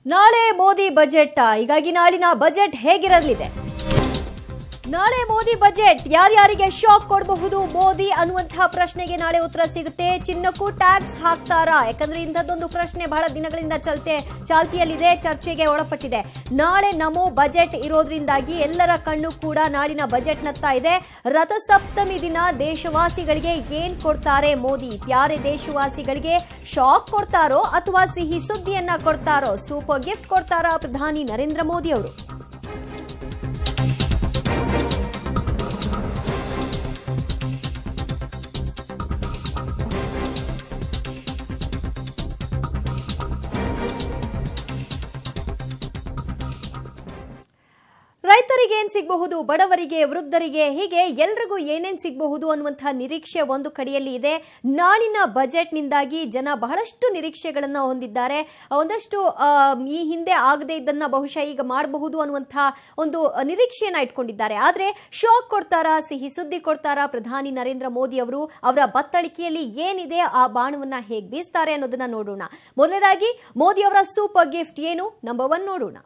ನಾಳೆ ಮೋದಿ ಬಜೆಟ್ ಹೀಗಾಗಿ ನಾಳಿನ ಬಜೆಟ್ ಹೇಗಿರಲಿದೆ ನಾಳೆ ಮೋದಿ ಬಜೆಟ್ ಯಾರ್ಯಾರಿಗೆ ಶಾಕ್ ಕೊಡಬಹುದು ಮೋದಿ ಅನ್ನುವಂತಹ ಪ್ರಶ್ನೆಗೆ ನಾಳೆ ಉತ್ತರ ಸಿಗುತ್ತೆ ಚಿನ್ನಕ್ಕೂ ಟ್ಯಾಕ್ಸ್ ಹಾಕ್ತಾರಾ ಯಾಕಂದ್ರೆ ಇಂಥದ್ದೊಂದು ಪ್ರಶ್ನೆ ಬಹಳ ದಿನಗಳಿಂದ ಚಲ್ತೆ ಚಾಲ್ತಿಯಲ್ಲಿದೆ ಚರ್ಚೆಗೆ ಒಳಪಟ್ಟಿದೆ ನಾಳೆ ನಮೋ ಬಜೆಟ್ ಇರೋದ್ರಿಂದಾಗಿ ಎಲ್ಲರ ಕಣ್ಣು ಕೂಡ ನಾಳಿನ ಬಜೆಟ್ನತ್ತ ಇದೆ ರಥಸಪ್ತಮಿ ದಿನ ದೇಶವಾಸಿಗಳಿಗೆ ಏನ್ ಕೊಡ್ತಾರೆ ಮೋದಿ ಯಾರೇ ದೇಶವಾಸಿಗಳಿಗೆ ಶಾಕ್ ಕೊಡ್ತಾರೋ ಅಥವಾ ಸಿಹಿ ಸುದ್ದಿಯನ್ನ ಕೊಡ್ತಾರೋ ಸೂಪರ್ ಗಿಫ್ಟ್ ಕೊಡ್ತಾರಾ ಪ್ರಧಾನಿ ನರೇಂದ್ರ ಮೋದಿ ಅವರು ರೈತರಿಗೆ ಏನ್ ಸಿಗಬಹುದು ಬಡವರಿಗೆ ವೃದ್ಧರಿಗೆ ಹೀಗೆ ಎಲ್ರಿಗೂ ಏನೇನ್ ಸಿಗಬಹುದು ಅನ್ನುವಂತಹ ನಿರೀಕ್ಷೆ ಒಂದು ಕಡೆಯಲ್ಲಿ ಇದೆ ನಾಳಿನ ಬಜೆಟ್ನಿಂದಾಗಿ ಜನ ಬಹಳಷ್ಟು ನಿರೀಕ್ಷೆಗಳನ್ನ ಹೊಂದಿದ್ದಾರೆ ಒಂದಷ್ಟು ಆ, ಈ ಹಿಂದೆ ಆಗದೇ ಇದ್ದನ್ನ ಬಹುಶಃ ಈಗ ಮಾಡಬಹುದು ಅನ್ನುವಂತಹ ಒಂದು ನಿರೀಕ್ಷೆಯನ್ನ ಇಟ್ಕೊಂಡಿದ್ದಾರೆ ಆದ್ರೆ ಶಾಕ್ ಕೊಡ್ತಾರಾ ಸಿಹಿ ಸುದ್ದಿ ಕೊಡ್ತಾರಾ ಪ್ರಧಾನಿ ನರೇಂದ್ರ ಮೋದಿ ಅವರು ಅವರ ಬತ್ತಳಿಕೆಯಲ್ಲಿ ಏನಿದೆ ಆ ಬಾಣವನ್ನ ಹೇಗೆ ಬೀಸ್ತಾರೆ ಅನ್ನೋದನ್ನ ನೋಡೋಣ ಮೊದಲನೇದಾಗಿ ಮೋದಿ ಅವರ ಸೂಪರ್ ಗಿಫ್ಟ್ ಏನು ನಂಬರ್ ಒನ್ ನೋಡೋಣ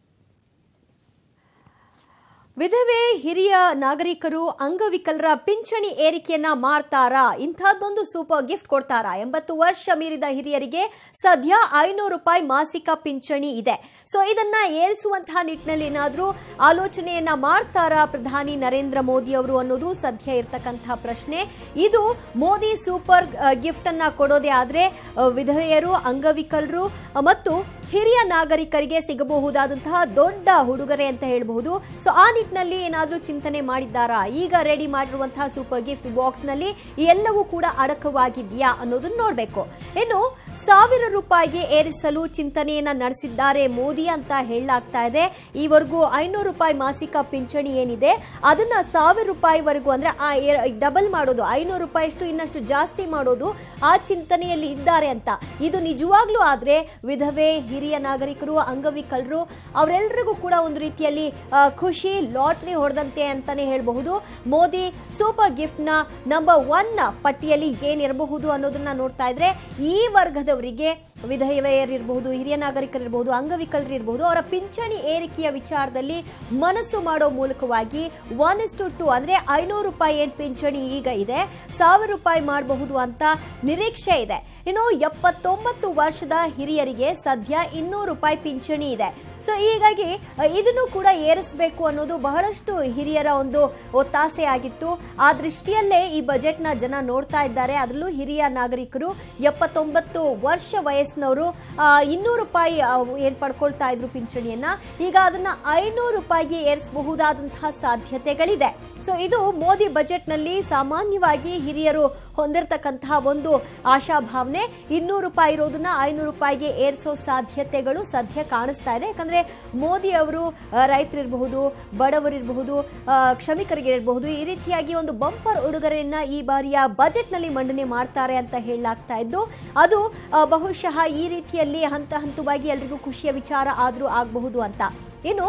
ವಿಧವೆ ಹಿರಿಯ ನಾಗರಿಕರು ಅಂಗವಿಕಲರ ಪಿಂಚಣಿ ಏರಿಕೆಯನ್ನ ಮಾಡ್ತಾರಾ ಇಂಥದ್ದೊಂದು ಸೂಪರ್ ಗಿಫ್ಟ್ ಕೊಡ್ತಾರಾ ಎಂಬತ್ತು ವರ್ಷ ಮೀರಿದ ಹಿರಿಯರಿಗೆ ಸದ್ಯ ಐನೂರು ರೂಪಾಯಿ ಮಾಸಿಕ ಪಿಂಚಣಿ ಇದೆ ಸೊ ಇದನ್ನ ಏರಿಸುವಂತಹ ನಿಟ್ಟಿನಲ್ಲಿ ಏನಾದ್ರೂ ಆಲೋಚನೆಯನ್ನ ಮಾಡ್ತಾರಾ ಪ್ರಧಾನಿ ನರೇಂದ್ರ ಮೋದಿ ಅವರು ಅನ್ನೋದು ಸದ್ಯ ಇರ್ತಕ್ಕಂತಹ ಪ್ರಶ್ನೆ ಇದು ಮೋದಿ ಸೂಪರ್ ಗಿಫ್ಟ್ ಅನ್ನ ಕೊಡೋದೇ ಆದ್ರೆ ಅ, ವಿಧವೆಯರು ಅಂಗವಿಕಲರು ಅ, ಮತ್ತು ಹಿರಿಯ ನಾಗರಿಕರಿಗೆ ಸಿಗಬಹುದಾದಂತಹ ದೊಡ್ಡ ಉಡುಗೊರೆ ಅಂತ ಹೇಳಬಹುದು ಸೊ ಆ ನಿಟ್ಟಿನಲ್ಲಿ ಏನಾದರೂ ಚಿಂತನೆ ಮಾಡಿದ್ದಾರಾ ಈಗ ರೆಡಿ ಮಾಡಿರುವಂತಹ ಸೂಪರ್ ಗಿಫ್ಟ್ ಬಾಕ್ಸ್ ನಲ್ಲಿ ಈ ಎಲ್ಲವೂ ಕೂಡ ಅಡಕವಾಗಿದೆಯಾ ಅನ್ನೋದನ್ನ ನೋಡಬೇಕು ಇನ್ನು ಸಾವಿರ ರೂಪಾಯಿಗೆ ಏರಿಸಲು ಚಿಂತನೆಯನ್ನ ನಡೆಸಿದ್ದಾರೆ ಮೋದಿ ಅಂತ ಹೇಳಲಾಗ್ತಾ ಇದೆ ಈವರೆಗೂ ಐನೂರು ರೂಪಾಯಿ ಮಾಸಿಕ ಪಿಂಚಣಿ ಏನಿದೆ ಅದನ್ನ ಸಾವಿರ ರೂಪಾಯಿವರೆಗೂ ಅಂದ್ರೆ ಆ ಡಬಲ್ ಮಾಡೋದು ಐನೂರು ರೂಪಾಯಿಷ್ಟು ಇನ್ನಷ್ಟು ಜಾಸ್ತಿ ಮಾಡೋದು ಆ ಚಿಂತನೆಯಲ್ಲಿ ಇದ್ದಾರೆ ಅಂತ ಇದು ನಿಜವಾಗ್ಲೂ ಆದ್ರೆ ವಿಧವೆ ಹಿರಿಯ ನಾಗರಿಕರು ಅಂಗವಿಕಲರು ಅವರೆಲ್ಲರಿಗೂ ಕೂಡ ಒಂದು ರೀತಿಯಲ್ಲಿ ಆ, ಖುಷಿ ಲಾಟ್ರಿ ಹೊಡೆದಂತೆ ಅಂತಾನೆ ಹೇಳಬಹುದು ಮೋದಿ ಸೂಪರ್ ಗಿಫ್ಟ್ ನ ನಂಬರ್ ಒನ್ ಪಟ್ಟಿಯಲ್ಲಿ ಏನಿರಬಹುದು ಅನ್ನೋದನ್ನ ನೋಡ್ತಾ ಇದ್ರೆ ಈ ವರ್ಗದವರಿಗೆ ವಿಧವೆಯರಿರಬಹುದು ಹಿರಿಯ ನಾಗರಿಕರಿರಬಹುದು ಅಂಗವಿಕಲರಿರಬಹುದು ಅವರ ಪಿಂಚಣಿ ಏರಿಕೆಯ ವಿಚಾರದಲ್ಲಿ ಮನಸ್ಸು ಮಾಡೋ ಮೂಲಕವಾಗಿ ಒನ್ ಇಸ್ ಟು ಟು ಅಂದ್ರೆ ಐನೂರು ರೂಪಾಯಿ ಏನ್ ಪಿಂಚಣಿ ಈಗ ಇದೆ ಸಾವಿರ ರೂಪಾಯಿ ಮಾಡಬಹುದು ಅಂತ ನಿರೀಕ್ಷೆ ಇದೆ ಇನ್ನು ಎಪ್ಪತ್ತೊಂಬತ್ತು ವರ್ಷದ ಹಿರಿಯರಿಗೆ ಸದ್ಯ ಇನ್ನೂರು ರೂಪಾಯಿ ಪಿಂಚಣಿ ಇದೆ ಸೊ ಹೀಗಾಗಿ ಅ, ಇದನ್ನು ಕೂಡ ಏರಿಸಬೇಕು ಅನ್ನೋದು ಬಹಳಷ್ಟು ಹಿರಿಯರ ಒಂದು ಒತ್ತಾಸೆ ಆಗಿತ್ತು ಆ ದೃಷ್ಟಿಯಲ್ಲೇ ಈ ಬಜೆಟ್ನ ಜನ ನೋಡ್ತಾ ಇದ್ದಾರೆ ಅದರಲ್ಲೂ ಹಿರಿಯ ನಾಗರಿಕರು ಎಪ್ಪತ್ತೊಂಬತ್ತು ವರ್ಷ ವಯಸ್ಸಿನವರು ಆ, ಇನ್ನೂರು ರೂಪಾಯಿ ಆ, ಏನ್ ಪಡ್ಕೊಳ್ತಾ ಇದ್ರು ಪಿಂಚಣಿಯನ್ನ ಈಗ ಅದನ್ನ ಐನೂರು ರೂಪಾಯಿಗೆ ಏರಿಸಬಹುದಾದಂತಹ ಸಾಧ್ಯತೆಗಳಿದೆ ಸೊ ಇದು ಮೋದಿ ಬಜೆಟ್ನಲ್ಲಿ ಸಾಮಾನ್ಯವಾಗಿ ಹಿರಿಯರು ಹೊಂದಿರತಕ್ಕಂತಹ ಒಂದು ಆಶಾಭಾವನೆ ಇನ್ನೂರು ರೂಪಾಯಿ ಇರೋದನ್ನ ಐನೂರು ರೂಪಾಯಿಗೆ ಏರಿಸೋ ಸಾಧ್ಯತೆಗಳು ಸದ್ಯ ಕಾಣಿಸ್ತಾ ಇದೆ ಯಾಕಂದ್ರೆ ಮೋದಿ ಅವರು ಆ, ರೈತರಿರಬಹುದು ಬಡವರಿರಬಹುದು ಆ, ಕ್ಷಮಿಕರಿಗಿರಬಹುದು ಈ ರೀತಿಯಾಗಿ ಒಂದು ಬಂಪರ್ ಉಡುಗೊರೆಯನ್ನ ಈ ಬಾರಿಯ ಬಜೆಟ್ನಲ್ಲಿ ಮಂಡನೆ ಮಾಡ್ತಾರೆ ಅಂತ ಹೇಳಲಾಗ್ತಾ ಇದ್ದು ಅದು ಆ, ಬಹುಶಃ ಈ ರೀತಿಯಲ್ಲಿ ಹಂತ ಹಂತವಾಗಿ ಎಲ್ರಿಗೂ ಖುಷಿಯ ವಿಚಾರ ಆದ್ರೂ ಆಗಬಹುದು ಅಂತ ಇನ್ನು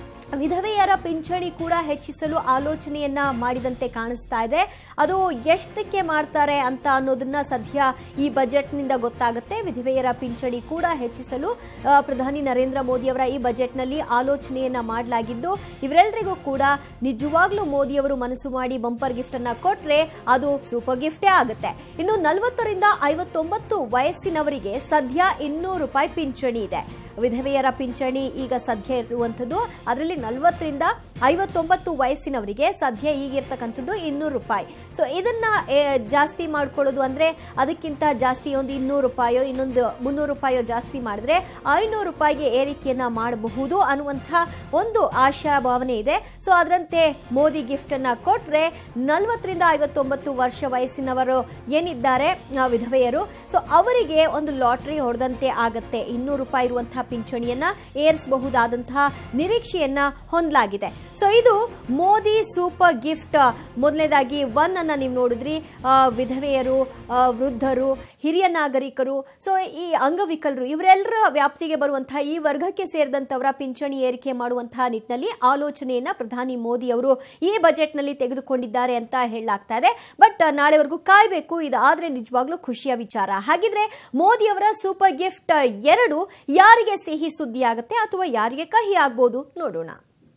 ವಿಧವೆಯರ ಪಿಂಚಣಿ ಕೂಡ ಹೆಚ್ಚಿಸಲು ಆಲೋಚನೆಯನ್ನ ಮಾಡಿದಂತೆ ಕಾಣಿಸ್ತಾ ಇದೆ ಅದು ಎಷ್ಟಕ್ಕೆ ಮಾಡ್ತಾರೆ ಅಂತ ಅನ್ನೋದನ್ನ ಸದ್ಯ ಈ ಬಜೆಟ್ನಿಂದ ಗೊತ್ತಾಗುತ್ತೆ ವಿಧವೆಯರ ಪಿಂಚಣಿ ಕೂಡ ಹೆಚ್ಚಿಸಲು ಆ, ಪ್ರಧಾನಿ ನರೇಂದ್ರ ಮೋದಿ ಅವರ ಈ ಬಜೆಟ್ನಲ್ಲಿ ಆಲೋಚನೆಯನ್ನ ಮಾಡಲಾಗಿದ್ದು ಇವರೆಲ್ಲರಿಗೂ ಕೂಡ ನಿಜವಾಗ್ಲೂ ಮೋದಿಯವರು ಮನಸ್ಸು ಮಾಡಿ ಬಂಪರ್ ಗಿಫ್ಟ್ ಅನ್ನ ಕೊಟ್ರೆ ಅದು ಸೂಪರ್ ಗಿಫ್ಟೇ ಆಗುತ್ತೆ ಇನ್ನು ನಲವತ್ತರಿಂದ ಐವತ್ತೊಂಬತ್ತು ವಯಸ್ಸಿನವರಿಗೆ ಸದ್ಯ ಇನ್ನೂರು ರೂಪಾಯಿ ಪಿಂಚಣಿ ಇದೆ ವಿಧವೆಯರ ಪಿಂಚಣಿ ಈಗ ಸದ್ಯ ಇರುವಂಥದ್ದು ಅದರಲ್ಲಿ ನಲವತ್ತರಿಂದ ಐವತ್ತೊಂಬತ್ತು ವಯಸ್ಸಿನವರಿಗೆ ಸದ್ಯ ಈಗಿರ್ತಕ್ಕಂಥದ್ದು ಇನ್ನೂರು ರೂಪಾಯಿ ಸೊ ಇದನ್ನ ಏ, ಜಾಸ್ತಿ ಮಾಡ್ಕೊಳ್ಳೋದು ಅಂದ್ರೆ ಅದಕ್ಕಿಂತ ಜಾಸ್ತಿ ಒಂದು ಇನ್ನೂರು ರೂಪಾಯೋ ಇನ್ನೊಂದು ಮುನ್ನೂರು ರೂಪಾಯೋ ಜಾಸ್ತಿ ಮಾಡಿದ್ರೆ ಐನೂರು ರೂಪಾಯಿಗೆ ಏರಿಕೆಯನ್ನ ಮಾಡಬಹುದು ಅನ್ನುವಂಥ ಒಂದು ಆಶಾ ಭಾವನೆ ಇದೆ ಸೊ ಅದರಂತೆ ಮೋದಿ ಗಿಫ್ಟ್ ಅನ್ನ ಕೊಟ್ರೆ ನಲವತ್ತರಿಂದ ಐವತ್ತೊಂಬತ್ತು ವರ್ಷ ವಯಸ್ಸಿನವರು ಏನಿದ್ದಾರೆ ಆ, ವಿಧವೆಯರು ಸೊ ಅವರಿಗೆ ಒಂದು ಲಾಟ್ರಿ ಹೊಡೆದಂತೆ ಆಗತ್ತೆ ಇನ್ನೂರು ರೂಪಾಯಿ ಇರುವಂತಹ ಪಿಂಚಣಿಯನ್ನ ಏರಿಸಬಹುದಾದಂತಹ ನಿರೀಕ್ಷೆಯನ್ನ ನಿರೀಕ್ಷೆಯನ್ನ ಹೊಂದಲಾಗಿದೆ ಸೊ ಇದು ಮೋದಿ ಸೂಪರ್ ಗಿಫ್ಟ್ ಮೊದಲನೇದಾಗಿ ಒನ್ ಅನ್ನ ನೀವು ನೋಡಿದ್ರಿ ಆ, ವಿಧವೆಯರು ಆ, ವೃದ್ಧರು ಹಿರಿಯ ನಾಗರಿಕರು ಸೊ ಈ ಅಂಗವಿಕಲರು ಇವರೆಲ್ಲರ ವ್ಯಾಪ್ತಿಗೆ ಬರುವಂತಹ ಈ ವರ್ಗಕ್ಕೆ ಸೇರಿದಂತವರ ಪಿಂಚಣಿ ಏರಿಕೆ ಮಾಡುವಂತಹ ನಿಟ್ಟಿನಲ್ಲಿ ಆಲೋಚನೆಯನ್ನ ಪ್ರಧಾನಿ ಮೋದಿ ಅವರು ಈ ಬಜೆಟ್ನಲ್ಲಿ ತೆಗೆದುಕೊಂಡಿದ್ದಾರೆ ಅಂತ ಹೇಳಲಾಗ್ತಾ ಇದೆ ಬಟ್ ನಾಳೆವರೆಗೂ ಕಾಯಬೇಕು ಇದಾದ್ರೆ ನಿಜವಾಗ್ಲೂ ಖುಷಿಯ ವಿಚಾರ ಹಾಗಿದ್ರೆ ಮೋದಿ ಅವರ ಸೂಪರ್ ಗಿಫ್ಟ್ ಎರಡು ಯಾರಿಗೆ ಸಿಹಿ ಸುದ್ದಿ ಆಗುತ್ತೆ ಅಥವಾ ಯಾರಿಗೆ ಕಹಿ ಆಗ್ಬೋದು ನೋಡೋಣ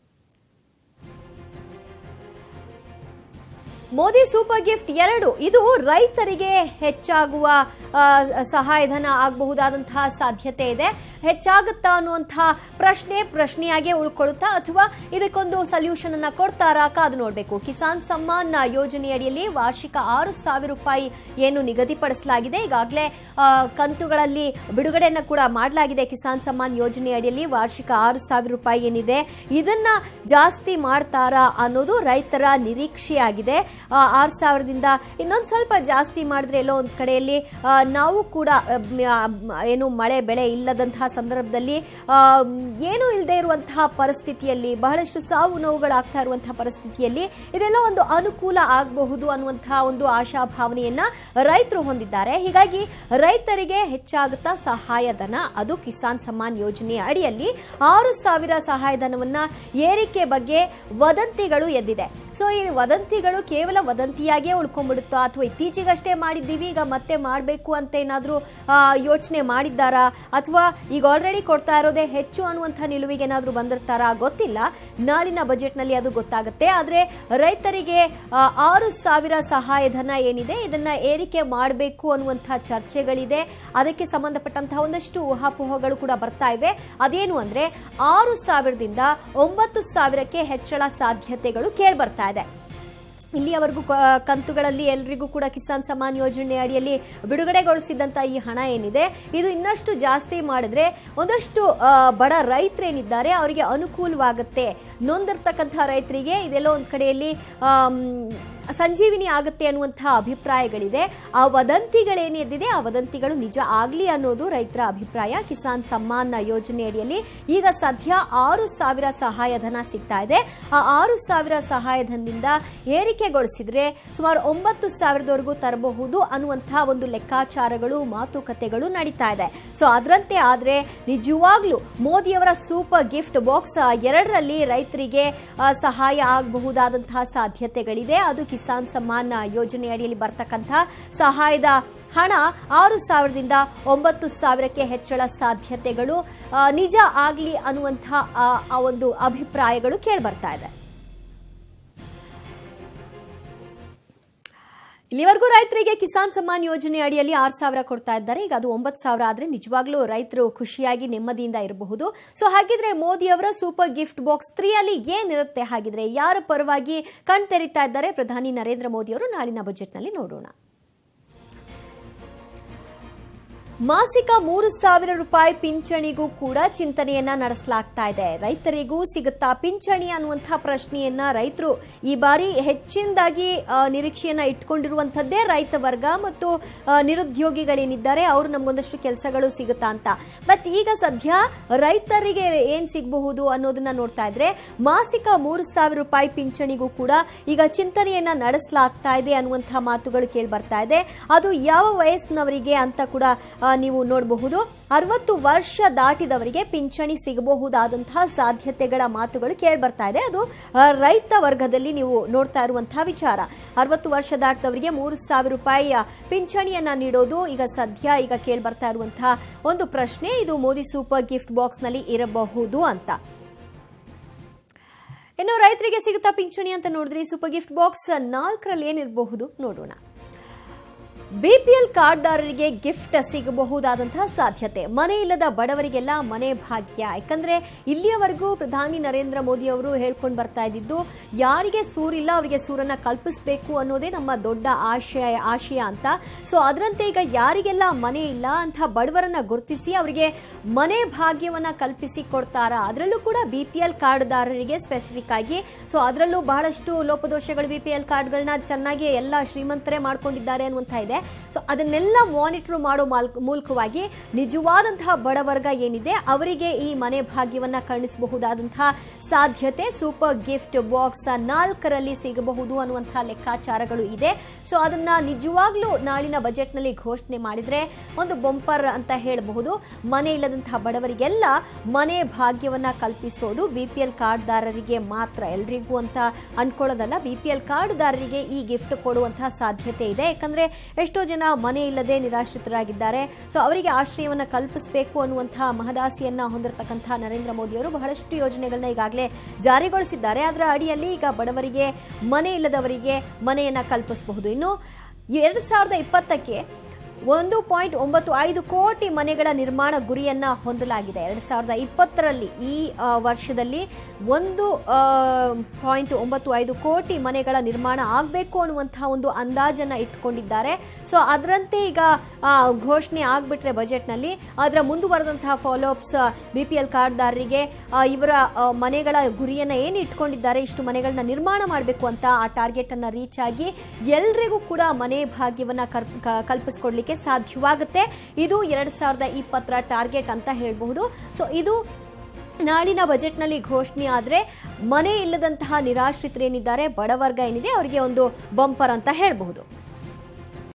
ಮೋದಿ ಸೂಪರ್ ಗಿಫ್ಟ್ ಎರಡು ಇದು ರೈತರಿಗೆ ಹೆಚ್ಚಾಗುವ ಆ, ಸಹಾಯಧನ ಆಗಬಹುದಾದಂತಹ ಸಾಧ್ಯತೆ ಇದೆ ಹೆಚ್ಚಾಗುತ್ತಾ ಅನ್ನುವಂತಹ ಪ್ರಶ್ನೆ ಪ್ರಶ್ನೆಯಾಗೆ ಉಳ್ಕೊಳ್ಳುತ್ತಾ ಅಥವಾ ಇದಕ್ಕೊಂದು ಸೊಲ್ಯೂಷನ್ ಅನ್ನ ಕೊಡ್ತಾರಾ ಕಾದು ನೋಡಬೇಕು ಕಿಸಾನ್ ಸಮ್ಮಾನ್ ಯೋಜನೆಯಡಿಯಲ್ಲಿ ವಾರ್ಷಿಕ ಆರು ಸಾವಿರ ರೂಪಾಯಿ ಏನು ನಿಗದಿಪಡಿಸಲಾಗಿದೆ ಈಗಾಗಲೇ ಆ, ಕಂತುಗಳಲ್ಲಿ ಬಿಡುಗಡೆಯನ್ನ ಕೂಡ ಮಾಡಲಾಗಿದೆ ಕಿಸಾನ್ ಸಮ್ಮಾನ್ ಯೋಜನೆ ಅಡಿಯಲ್ಲಿ ವಾರ್ಷಿಕ ಆರು ಸಾವಿರ ರೂಪಾಯಿ ಏನಿದೆ ಇದನ್ನ ಜಾಸ್ತಿ ಮಾಡ್ತಾರಾ ಅನ್ನೋದು ರೈತರ ನಿರೀಕ್ಷೆಯಾಗಿದೆ ಆ, ಆರು ಸಾವಿರದಿಂದ ಇನ್ನೊಂದು ಸ್ವಲ್ಪ ಜಾಸ್ತಿ ಮಾಡಿದ್ರೆ ಎಲ್ಲೋ ಒಂದು ಕಡೆಯಲ್ಲಿ ಆ, ನಾವು ಕೂಡ ಆ, ಮ್, ಆ, ಮ್, ಏನು ಮಳೆ ಬೆಳೆ ಇಲ್ಲದಂತಹ ಸಂದರ್ಭದಲ್ಲಿ ಆ, ಏನೂ ಇಲ್ಲದೆ ಇರುವಂತಹ ಪರಿಸ್ಥಿತಿಯಲ್ಲಿ ಬಹಳಷ್ಟು ಸಾವು ನೋವುಗಳಾಗ್ತಾ ಇರುವಂತಹ ಪರಿಸ್ಥಿತಿಯಲ್ಲಿ ಇದೆಲ್ಲ ಒಂದು ಅನುಕೂಲ ಆಗಬಹುದು ಅನ್ನುವಂತಹ ಒಂದು ಆಶಾಭಾವನೆಯನ್ನ ರೈತರು ಹೊಂದಿದ್ದಾರೆ ಹೀಗಾಗಿ ರೈತರಿಗೆ ಹೆಚ್ಚಾಗುತ್ತಾ ಸಹಾಯಧನ ಅದು ಕಿಸಾನ್ ಸಮ್ಮಾನ್ ಯೋಜನೆಯ ಅಡಿಯಲ್ಲಿ ಆರು ಸಾವಿರ ಸಹಾಯಧನವನ್ನ ಏರಿಕೆ ಬಗ್ಗೆ ವದಂತಿಗಳು ಎದ್ದಿದೆ ಸೊ ಈ ವದಂತಿಗಳು ಕೇವಲ ವದಂತಿಯಾಗಿಯೇ ಉಳ್ಕೊಂಡ್ಬಿಡುತ್ತೋ ಅಥವಾ ಇತ್ತೀಚೆಗಷ್ಟೇ ಮಾಡಿದ್ದೀವಿ ಈಗ ಮತ್ತೆ ಮಾಡಬೇಕು ಅಂತ ಏನಾದರೂ ಯೋಚನೆ ಮಾಡಿದ್ದಾರಾ ಅಥವಾ ಈಗ ಆಲ್ರೆಡಿ ಕೊಡ್ತಾ ಇರೋದೇ ಹೆಚ್ಚು ಅನ್ನುವಂಥ ನಿಲುವಿಗೆ ಏನಾದರೂ ಬಂದಿರ್ತಾರಾ ಗೊತ್ತಿಲ್ಲ ನಾಳಿನ ಬಜೆಟ್ನಲ್ಲಿ ಅದು ಗೊತ್ತಾಗುತ್ತೆ ಆದರೆ ರೈತರಿಗೆ ಆ, ಆರು ಸಾವಿರ ಸಹಾಯಧನ ಏನಿದೆ ಇದನ್ನ ಏರಿಕೆ ಮಾಡಬೇಕು ಅನ್ನುವಂಥ ಚರ್ಚೆಗಳಿದೆ ಅದಕ್ಕೆ ಸಂಬಂಧಪಟ್ಟಂತಹ ಒಂದಷ್ಟು ಊಹಾಪೋಹಗಳು ಕೂಡ ಬರ್ತಾ ಇವೆ ಅದೇನು ಅಂದ್ರೆ ಆರು ಸಾವಿರದಿಂದ ಒಂಬತ್ತು ಸಾವಿರಕ್ಕೆ ಹೆಚ್ಚಳ ಸಾಧ್ಯತೆಗಳು ಕೇಳಿ ಬರ್ತಾ ಇದೆ ಇಲ್ಲಿಯವರೆಗೂ ಕ- ಕಂತುಗಳಲ್ಲಿ ಎಲ್ರಿಗೂ ಕೂಡ ಕಿಸಾನ್ ಸಮ್ಮಾನ್ ಯೋಜನೆ ಅಡಿಯಲ್ಲಿ ಬಿಡುಗಡೆಗೊಳಿಸಿದಂತ ಈ ಹಣ ಏನಿದೆ ಇದು ಇನ್ನಷ್ಟು ಜಾಸ್ತಿ ಮಾಡಿದ್ರೆ ಒಂದಷ್ಟು ಆ, ಬಡ ರೈತರೇನಿದ್ದಾರೆ ಅವರಿಗೆ ಅನುಕೂಲವಾಗುತ್ತೆ ನೊಂದಿರ್ತಕ್ಕಂಥ ರೈತರಿಗೆ ಇದೆಲ್ಲೋ ಒಂದು ಕಡೆಯಲ್ಲಿ ಆಮ್, ಸಂಜೀವಿನಿ ಆಗುತ್ತೆ ಅನ್ನುವಂತಹ ಅಭಿಪ್ರಾಯಗಳಿದೆ ಆ ವದಂತಿಗಳೇನಿದೆ ಆ ವದಂತಿಗಳು ನಿಜ ಆಗಲಿ ಅನ್ನೋದು ರೈತರ ಅಭಿಪ್ರಾಯ ಕಿಸಾನ್ ಸಮ್ಮಾನ್ ಯೋಜನೆ ಅಡಿಯಲ್ಲಿ ಈಗ ಸದ್ಯ ಆರು ಸಾವಿರ ಸಹಾಯಧನ ಸಿಗ್ತಾ ಇದೆ ಆ ಆರು ಸಾವಿರ ಸಹಾಯಧನದಿಂದ ಏರಿಕೆಗೊಳಿಸಿದ್ರೆ ಸುಮಾರು ಒಂಬತ್ತು ಸಾವಿರದವರೆಗೂ ತರಬಹುದು ಅನ್ನುವಂತಹ ಒಂದು ಲೆಕ್ಕಾಚಾರಗಳು ಮಾತುಕತೆಗಳು ನಡೀತಾ ಇದೆ ಸೊ ಅದರಂತೆ ಆದ್ರೆ ನಿಜವಾಗ್ಲೂ ಮೋದಿಯವರ ಸೂಪರ್ ಗಿಫ್ಟ್ ಬಾಕ್ಸ್ ಎರಡರಲ್ಲಿ ರೈತರಿಗೆ ಆ, ಸಹಾಯ ಆಗಬಹುದಾದಂತಹ ಸಾಧ್ಯತೆಗಳಿದೆ ಅದು ಕಿಸಾನ್ ಸಮ್ಮಾನ್ ಯೋಜನೆ ಅಡಿಯಲ್ಲಿ ಬರ್ತಕ್ಕಂಥ ಸಹಾಯದ ಹಣ ಆರು ಸಾವಿರದಿಂದ ಒಂಬತ್ತು ಸಾವಿರಕ್ಕೆ ಹೆಚ್ಚಳ ಸಾಧ್ಯತೆಗಳು ಆ, ನಿಜ ಆಗಲಿ ಅನ್ನುವಂಥ ಆ ಆ ಒಂದು ಅಭಿಪ್ರಾಯಗಳು ಕೇಳಿಬರ್ತಾ ಇದೆ ಇಲ್ಲಿವರೆಗೂ ರೈತರಿಗೆ ಕಿಸಾನ್ ಸಮ್ಮಾನ್ ಯೋಜನೆ ಅಡಿಯಲ್ಲಿ ಆರು ಸಾವಿರ ಕೊಡ್ತಾ ಇದ್ದಾರೆ ಈಗ ಅದು ಒಂಬತ್ತು ಸಾವಿರ ಆದ್ರೆ ನಿಜವಾಗ್ಲೂ ರೈತರು ಖುಷಿಯಾಗಿ ನೆಮ್ಮದಿಯಿಂದ ಇರಬಹುದು ಸೊ ಹಾಗಿದ್ರೆ ಮೋದಿ ಅವರ ಸೂಪರ್ ಗಿಫ್ಟ್ ಬಾಕ್ಸ್ ತ್ರೀ ಅಲ್ಲಿ ಏನಿರುತ್ತೆ ಹಾಗಿದ್ರೆ ಯಾರ ಪರವಾಗಿ ಕಣ್ ತೆರಿತಾ ಇದ್ದಾರೆ ಪ್ರಧಾನಿ ನರೇಂದ್ರ ಮೋದಿ ಅವರು ನಾಳಿನ ಬಜೆಟ್ನಲ್ಲಿ ನೋಡೋಣ ಮಾಸಿಕ ಮೂರು ಸಾವಿರ ರೂಪಾಯಿ ಪಿಂಚಣಿಗೂ ಕೂಡ ಚಿಂತನೆಯನ್ನ ನಡೆಸಲಾಗ್ತಾ ಇದೆ ರೈತರಿಗೂ ಸಿಗುತ್ತಾ ಪಿಂಚಣಿ ಅನ್ನುವಂತಹ ಪ್ರಶ್ನೆಯನ್ನ ರೈತರು ಈ ಬಾರಿ ಹೆಚ್ಚಿನದಾಗಿ ಆ, ನಿರೀಕ್ಷೆಯನ್ನ ಇಟ್ಕೊಂಡಿರುವಂತದ್ದೇ ರೈತ ವರ್ಗ ಮತ್ತು ಆ, ನಿರುದ್ಯೋಗಿಗಳೇನಿದ್ದಾರೆ ಅವರು ನಮ್ಗೊಂದಷ್ಟು ಕೆಲಸಗಳು ಸಿಗುತ್ತಾ ಅಂತ ಬಟ್ ಈಗ ಸದ್ಯ ರೈತರಿಗೆ ಏನ್ ಸಿಗಬಹುದು ಅನ್ನೋದನ್ನ ನೋಡ್ತಾ ಇದ್ರೆ ಮಾಸಿಕ ಮೂರು ಸಾವಿರ ರೂಪಾಯಿ ಪಿಂಚಣಿಗೂ ಕೂಡ ಈಗ ಚಿಂತನೆಯನ್ನ ನಡೆಸಲಾಗ್ತಾ ಇದೆ ಅನ್ನುವಂತಹ ಮಾತುಗಳು ಕೇಳಿ ಬರ್ತಾ ಇದೆ ಅದು ಯಾವ ವಯಸ್ಸಿನವರಿಗೆ ಅಂತ ಕೂಡ ಆ, ನೀವು ನೋಡಬಹುದು ಅರವತ್ತು ವರ್ಷ ದಾಟಿದವರಿಗೆ ಪಿಂಚಣಿ ಸಿಗಬಹುದಾದಂತಹ ಸಾಧ್ಯತೆಗಳ ಮಾತುಗಳು ಕೇಳಿ ಬರ್ತಾ ಇದೆ ಅದು ಆ, ರೈತ ವರ್ಗದಲ್ಲಿ ನೀವು ನೋಡ್ತಾ ಇರುವಂತಹ ವಿಚಾರ ಅರವತ್ತು ವರ್ಷ ದಾಟಿದವರಿಗೆ ಮೂರು ಸಾವಿರ ರೂಪಾಯಿಯ ಪಿಂಚಣಿಯನ್ನ ನೀಡೋದು ಈಗ ಸದ್ಯ ಈಗ ಕೇಳಿ ಬರ್ತಾ ಇರುವಂತಹ ಒಂದು ಪ್ರಶ್ನೆ ಇದು ಮೋದಿ ಸೂಪರ್ ಗಿಫ್ಟ್ ಬಾಕ್ಸ್ ನಲ್ಲಿ ಇರಬಹುದು ಅಂತ ಇನ್ನು ರೈತರಿಗೆ ಸಿಗುತ್ತಾ ಪಿಂಚಣಿ ಅಂತ ನೋಡಿದ್ರಿ ಸೂಪರ್ ಗಿಫ್ಟ್ ಬಾಕ್ಸ್ ನಾಲ್ಕರಲ್ಲಿ ಏನಿರಬಹುದು ನೋಡೋಣ ಬಿಪಿಎಲ್ ಕಾರ್ಡ್ದಾರರಿಗೆ ಗಿಫ್ಟ್ ಸಿಗಬಹುದಾದಂತಹ ಸಾಧ್ಯತೆ ಮನೆ ಇಲ್ಲದ ಬಡವರಿಗೆಲ್ಲ ಮನೆ ಭಾಗ್ಯ ಯಾಕಂದ್ರೆ ಇಲ್ಲಿಯವರೆಗೂ ಪ್ರಧಾನಿ ನರೇಂದ್ರ ಮೋದಿ ಅವರು ಹೇಳ್ಕೊಂಡು ಬರ್ತಾ ಇದ್ದಿದ್ದು ಯಾರಿಗೆ ಸೂರಿಲ್ಲ ಅವರಿಗೆ ಸೂರನ್ನ ಕಲ್ಪಿಸಬೇಕು ಅನ್ನೋದೇ ನಮ್ಮ ದೊಡ್ಡ ಆಶಯ ಆಶಯ ಅಂತ ಸೊ ಅದರಂತೆ ಈಗ ಯಾರಿಗೆಲ್ಲ ಮನೆ ಇಲ್ಲ ಅಂತ ಬಡವರನ್ನ ಗುರುತಿಸಿ ಅವರಿಗೆ ಮನೆ ಭಾಗ್ಯವನ್ನ ಕಲ್ಪಿಸಿ ಕೊಡ್ತಾರಾ ಅದರಲ್ಲೂ ಕೂಡ ಬಿ ಪಿ ಎಲ್ ಕಾರ್ಡ್ದಾರರಿಗೆ ಸ್ಪೆಸಿಫಿಕ್ ಆಗಿ ಸೊ ಅದರಲ್ಲೂ ಬಹಳಷ್ಟು ಲೋಪದೋಷಗಳು ಬಿ ಪಿ ಎಲ್ ಕಾರ್ಡ್ಗಳನ್ನ ಚೆನ್ನಾಗಿ ಎಲ್ಲ ಶ್ರೀಮಂತರೇ ಮಾಡ್ಕೊಂಡಿದ್ದಾರೆ ಅನ್ನುವಂಥ ಇದೆ ಸೊ ಅದನ್ನೆಲ್ಲ ಮಾನಿಟರ್ ಮಾಡೋ ಮಾಲ್ ಮೂಲಕವಾಗಿ ನಿಜವಾದಂತಹ ಬಡವರ್ಗ ಏನಿದೆ ಅವರಿಗೆ ಈ ಮನೆ ಭಾಗ್ಯವನ್ನ ಕರುಣಿಸಬಹುದಾದಂತಹ ಸಾಧ್ಯತೆ ಸೂಪರ್ ಗಿಫ್ಟ್ ಬಾಕ್ಸ್ ನಾಲ್ಕರಲ್ಲಿ ಸಿಗಬಹುದು ಅನ್ನುವಂತಹ ಲೆಕ್ಕಾಚಾರಗಳು ಇದೆ ಸೊ ಅದನ್ನ ನಿಜವಾಗ್ಲೂ ನಾಳಿನ ಬಜೆಟ್ನಲ್ಲಿ ಘೋಷಣೆ ಮಾಡಿದ್ರೆ ಒಂದು ಬಂಪರ್ ಅಂತ ಹೇಳಬಹುದು ಮನೆ ಇಲ್ಲದಂತಹ ಬಡವರಿಗೆಲ್ಲ ಮನೆ ಭಾಗ್ಯವನ್ನ ಕಲ್ಪಿಸೋದು ಬಿ ಪಿ ಎಲ್ ಕಾರ್ಡ್ದಾರರಿಗೆ ಮಾತ್ರ ಎಲ್ರಿಗೂ ಅಂತ ಅನ್ಕೊಳ್ಳೋದಲ್ಲ ಬಿ ಪಿ ಎಲ್ ಕಾರ್ಡ್ದಾರರಿಗೆ ಈ ಗಿಫ್ಟ್ ಕೊಡುವಂತಹ ಸಾಧ್ಯತೆ ಇದೆ ಯಾಕಂದ್ರೆ ಎಷ್ಟೋ ಜನ ಮನೆ ಇಲ್ಲದೆ ನಿರಾಶ್ರಿತರಾಗಿದ್ದಾರೆ ಸೊ ಅವರಿಗೆ ಆಶ್ರಯವನ್ನ ಕಲ್ಪಿಸಬೇಕು ಅನ್ನುವಂತಹ ಮಹದಾಸಿಯನ್ನ ಹೊಂದಿರತಕ್ಕಂತಹ ನರೇಂದ್ರ ಮೋದಿ ಅವರು ಬಹಳಷ್ಟು ಯೋಜನೆಗಳನ್ನ ಈಗಾಗಲೇ ಜಾರಿಗೊಳಿಸಿದ್ದಾರೆ ಅದರ ಅಡಿಯಲ್ಲಿ ಈಗ ಬಡವರಿಗೆ ಮನೆ ಇಲ್ಲದವರಿಗೆ ಮನೆಯನ್ನ ಕಲ್ಪಿಸಬಹುದು ಇನ್ನು ಎರಡು ಸಾವಿರದ ಇಪ್ಪತ್ತಕ್ಕೆ ಒಂದು ಪಾಯಿಂಟ್ ಒಂಬತ್ತು ಐದು ಕೋಟಿ ಮನೆಗಳ ನಿರ್ಮಾಣ ಗುರಿಯನ್ನ ಹೊಂದಲಾಗಿದೆ ಎರಡು ಸಾವಿರದ ಇಪ್ಪತ್ತರಲ್ಲಿ ಈ ಆ, ವರ್ಷದಲ್ಲಿ ಒಂದು ಪಾಯಿಂಟ್ ಒಂಬತ್ತು ಐದು ಕೋಟಿ ಮನೆಗಳ ನಿರ್ಮಾಣ ಆಗಬೇಕು ಅನ್ನುವಂತಹ ಒಂದು ಅಂದಾಜನ್ನ ಇಟ್ಕೊಂಡಿದ್ದಾರೆ ಸೊ ಅದರಂತೆ ಈಗ ಆ, ಘೋಷಣೆ ಆಗ್ಬಿಟ್ರೆ ಬಜೆಟ್ನಲ್ಲಿ ಅದರ ಮುಂದುವರೆದಂತಹ ಫಾಲೋಅಪ್ಸ್ ಬಿ ಪಿ ಎಲ್ ಕಾರ್ಡ್ದಾರರಿಗೆ ಆ, ಇವರ ಆ, ಮನೆಗಳ ಗುರಿಯನ್ನ ಏನು ಇಟ್ಕೊಂಡಿದ್ದಾರೆ ಇಷ್ಟು ಮನೆಗಳನ್ನ ನಿರ್ಮಾಣ ಮಾಡಬೇಕು ಅಂತ ಆ ಟಾರ್ಗೆಟ್ ಅನ್ನ ರೀಚ್ ಆಗಿ ಎಲ್ರಿಗೂ ಕೂಡ ಮನೆ ಭಾಗ್ಯವನ್ನ ಕರ್- ಕ- ಕಲ್ಪಿಸ್ಕೊಡ್ಲಿಕ್ಕೆ ಸಾಧ್ಯವಾಗುತ್ತೆ ಇದು ಎರಡ್ ಸಾವಿರದ ಇಪ್ಪತ್ತರ ಟಾರ್ಗೆಟ್ ಅಂತ ಹೇಳಬಹುದು ಸೊ ಇದು ನಾಳಿನ ಬಜೆಟ್ನಲ್ಲಿ ಘೋಷಣೆ ಆದರೆ ಮನೆ ಇಲ್ಲದಂತಹ ನಿರಾಶ್ರಿತರೇನಿದ್ದಾರೆ ಬಡವರ್ಗ ಏನಿದೆ ಅವರಿಗೆ ಒಂದು ಬಂಪರ್ ಅಂತ ಹೇಳಬಹುದು